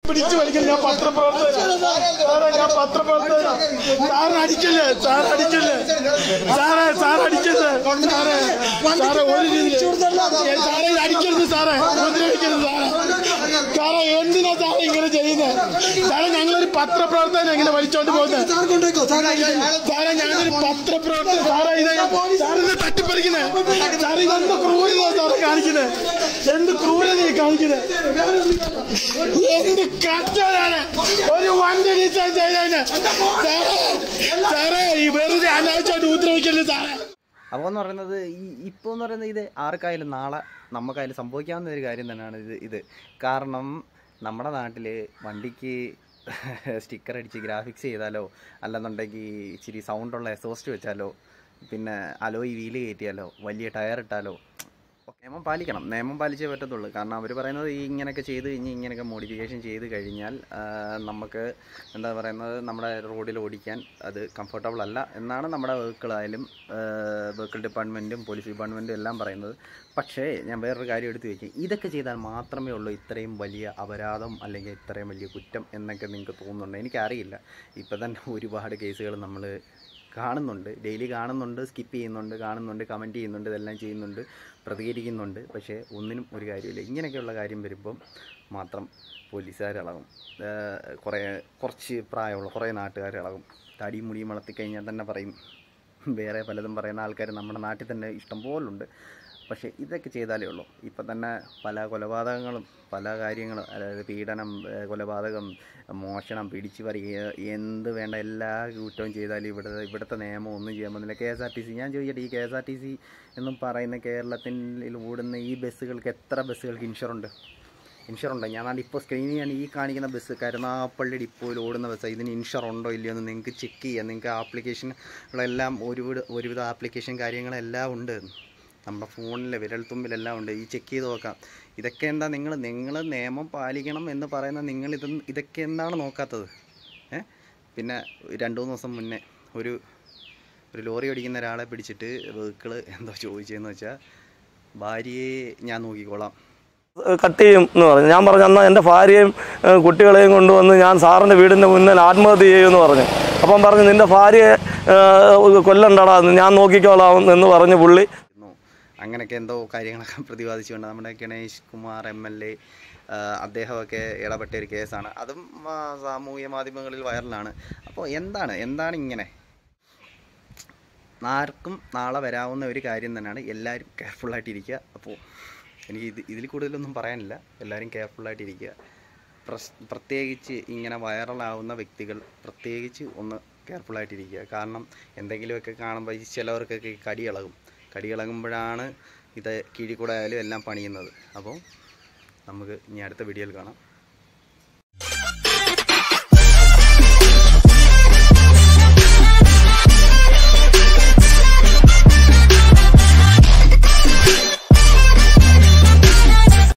പിടിച്ചു വലിക്കൽ ഞാൻ പത്രപ്രവർത്തകനാ സാറേ ഞാൻ പത്രപ്രവർത്തകനാ സാർ അടിക്കല്ലേ സാർ അടിക്കല്ലേ സാറേ സാർ അടിക്കല്ലേ സാറേ സാറേ ഒരു രീതി സാറേ ഇത് അടിക്കരുത് സാറേ ഉപദ്രവിക്കരുത് സാറേ സാറേ എന്തിനാ സാറേ ഇങ്ങനെ ചെയ്യുന്നത് സാറേ ഞങ്ങളൊരു പത്രപ്രവർത്തകനെ ഇങ്ങനെ വലിച്ചോണ്ട് പോകുന്നത് സാർ കൊണ്ടേക്കോ സാർ സാറേ ഞാനൊരു പത്രപ്രവർത്തകൻ സാറേ ഇത് സാറേ ഇത് തട്ടിപ്പറിക്കുന്നേ സാറേ ഇതെന്ത് ക്രൂരത സാറേ കാണിക്കുന്നത് എന്ത് ക്രൂരതയെ കാണിക്കുന്നത് എന്ത് കഷ്ടമാണ് ഒരു വണ്ടി ഡിസൈൻ ചെയ്തതിന് സാറേ സാറേ ഈ വെറുതെ അനാവശ്യമായിട്ട് ഉപദ്രവിക്കല്ലേ സാറേ അപ്പോൾ എന്ന് പറയുന്നത് ഈ ഇപ്പോൾ എന്ന് പറയുന്നത് ഇത് ആർക്കായാലും നാളെ നമുക്കായാലും സംഭവിക്കാവുന്ന ഒരു കാര്യം തന്നെയാണ് ഇത് ഇത് കാരണം നമ്മുടെ നാട്ടിൽ വണ്ടിക്ക് സ്റ്റിക്കർ അടിച്ച് ഗ്രാഫിക്സ് ചെയ്താലോ അല്ലെന്നുണ്ടെങ്കിൽ ഇച്ചിരി സൗണ്ടുള്ള എസോസ്റ്റ് വെച്ചാലോ പിന്നെ അലോയ് വീല് കയറ്റിയാലോ വലിയ ടയർ ഇട്ടാലോ നിയമം പാലിക്കണം നിയമം പാലിച്ചേ പറ്റത്തുള്ളൂ കാരണം അവർ പറയുന്നത് ഈ ഇങ്ങനെയൊക്കെ ചെയ്ത് കഴിഞ്ഞ് ഇങ്ങനെയൊക്കെ മോഡിഫിക്കേഷൻ ചെയ്ത് കഴിഞ്ഞാൽ ആ, നമുക്ക് എന്താ പറയുന്നത് നമ്മുടെ റോഡിൽ ഓടിക്കാൻ അത് കംഫർട്ടബിൾ അല്ല എന്നാണ് നമ്മുടെ വെഹിക്കിളായാലും വെഹിക്കിൾ ഡിപ്പാർട്ട്മെൻറ്റും പോലീസ് ഡിപ്പാർട്ട്മെൻറ്റും എല്ലാം പറയുന്നത് പക്ഷേ ഞാൻ വേറൊരു കാര്യം എടുത്ത് വയ്ക്കും ഇതൊക്കെ ചെയ്താൽ മാത്രമേ ഉള്ളൂ ഇത്രയും വലിയ അപരാധം അല്ലെങ്കിൽ ഇത്രയും വലിയ കുറ്റം എന്നൊക്കെ നിങ്ങൾക്ക് തോന്നുന്നുണ്ട് എനിക്കറിയില്ല ഇപ്പം തന്നെ ഒരുപാട് കേസുകൾ നമ്മൾ കാണുന്നുണ്ട് ഡെയിലി കാണുന്നുണ്ട് സ്കിപ്പ് ചെയ്യുന്നുണ്ട് കാണുന്നുണ്ട് കമൻറ്റ് ചെയ്യുന്നുണ്ട് ഇതെല്ലാം ചെയ്യുന്നുണ്ട് പ്രതികരിക്കുന്നുണ്ട് പക്ഷേ ഒന്നിനും ഒരു കാര്യമില്ല ഇങ്ങനെയൊക്കെയുള്ള കാര്യം വരുമ്പം മാത്രം പോലീസുകാരിളകും കുറേ കുറച്ച് പ്രായമുള്ള കുറേ നാട്ടുകാരിളകും തടിയും മുടിയും വളർത്തിക്കഴിഞ്ഞാൽ തന്നെ പറയും വേറെ പലതും പറയുന്ന ആൾക്കാർ നമ്മുടെ നാട്ടിൽ തന്നെ ഇഷ്ടംപോലുണ്ട് പക്ഷേ ഇതൊക്കെ ചെയ്താലേ ഉള്ളൂ ഇപ്പം തന്നെ പല കൊലപാതകങ്ങളും പല കാര്യങ്ങളും അതായത് പീഡനം ഏഹ് കൊലപാതകം മോഷണം പിടിച്ചു പറിക്കുക എന്ത് വേണ്ട എല്ലാ കുറ്റവും ചെയ്താലും ഇവിടെ ഇവിടുത്തെ നിയമം ഒന്നും ചെയ്യാൻ പറ്റില്ല K S R T C ഞാൻ ചോദിക്കട്ടെ ഈ K S R T C എന്നും പറയുന്ന കേരളത്തിൽ ഓടുന്ന ഈ ബസ്സുകൾക്ക് എത്ര ബസ്സുകൾക്ക് ഇൻഷുറുണ്ട് ഇൻഷുറുണ്ട് ഞാൻ നാളെ ഇപ്പോൾ സ്ക്രീനിൽ ഞാൻ ഈ കാണിക്കുന്ന ബസ് കരുനാപ്പള്ളി ഡിപ്പോയിൽ ഓടുന്ന ബസ് ഇതിന് ഇൻഷുർ ഉണ്ടോ ഇല്ലയോ എന്ന് നിങ്ങൾക്ക് ചെക്ക് ചെയ്യാം നിങ്ങൾക്ക് ആപ്ലിക്കേഷനുകളെല്ലാം ഒരുവിധ ഒരുവിധ ആപ്ലിക്കേഷൻ കാര്യങ്ങളെല്ലാം ഉണ്ട് നമ്മുടെ ഫോണിൽ വിരൽത്തുമ്പിലെല്ലാം ഉണ്ട് ഈ ചെക്ക് ചെയ്ത് നോക്കാം ഇതൊക്കെ എന്താ നിങ്ങൾ നിങ്ങൾ നിയമം പാലിക്കണം എന്ന് പറയുന്ന നിങ്ങൾ ഇത് ഇതൊക്കെ എന്താണ് നോക്കാത്തത് ഏ പിന്നെ രണ്ട് മൂന്ന് ദിവസം മുന്നേ ഒരു ഒരു ലോറി ഓടിക്കുന്ന ഒരാളെ പിടിച്ചിട്ട് വെഹിക്കിള് എന്തോ ചോദിച്ചതെന്ന് വെച്ചാൽ ഭാര്യയെ ഞാൻ നോക്കിക്കോളാം കട്ട് ചെയ്യും എന്ന് പറഞ്ഞു ഞാൻ പറഞ്ഞു എന്നാൽ എൻ്റെ ഭാര്യയും ഏഹ്, കുട്ടികളെയും കൊണ്ടുവന്ന് ഞാൻ സാറിൻ്റെ വീടിൻ്റെ മുന്നിൽ ആത്മഹത്യ ചെയ്യുമെന്ന് പറഞ്ഞു അപ്പം പറഞ്ഞു നിൻ്റെ ഭാര്യയെ ഏഹ്, കൊല്ലണ്ടടാ ഞാൻ നോക്കിക്കോളാം എന്ന് പറഞ്ഞ് പുള്ളി ആയിരുന്നു. അങ്ങനെയൊക്കെ എന്തോ കാര്യങ്ങളൊക്കെ പ്രതിപാദിച്ചുകൊണ്ട് നമ്മുടെ Ganesh Kumar M L A അദ്ദേഹമൊക്കെ ഇടപെട്ട ഒരു കേസാണ് അതും ആ, സാമൂഹ്യ മാധ്യമങ്ങളിൽ വൈറലാണ് അപ്പോൾ എന്താണ് എന്താണ് ഇങ്ങനെ ആർക്കും നാളെ വരാവുന്ന ഒരു കാര്യം തന്നെയാണ് എല്ലാവരും കെയർഫുള്ളായിട്ടിരിക്കുക അപ്പോൾ എനിക്ക് ഇത് ഇതിൽ കൂടുതലൊന്നും പറയാനില്ല എല്ലാവരും കെയർഫുള്ളായിട്ടിരിക്കുക പ്രസ് പ്രത്യേകിച്ച് ഇങ്ങനെ വൈറലാവുന്ന വ്യക്തികൾ പ്രത്യേകിച്ച് ഒന്ന് കെയർഫുള്ളായിട്ടിരിക്കുക കാരണം എന്തെങ്കിലുമൊക്കെ കാണുമ്പോൾ ഈ ചിലവർക്കൊക്കെ ഈ കടി ഇളകും കടി ഇളകുമ്പോഴാണ് ഇത് കീഴിൽ കൂടെ ആയാലും എല്ലാം പണിയുന്നത് അപ്പോൾ നമുക്ക് ഇനി അടുത്ത വീഡിയോയിൽ കാണാം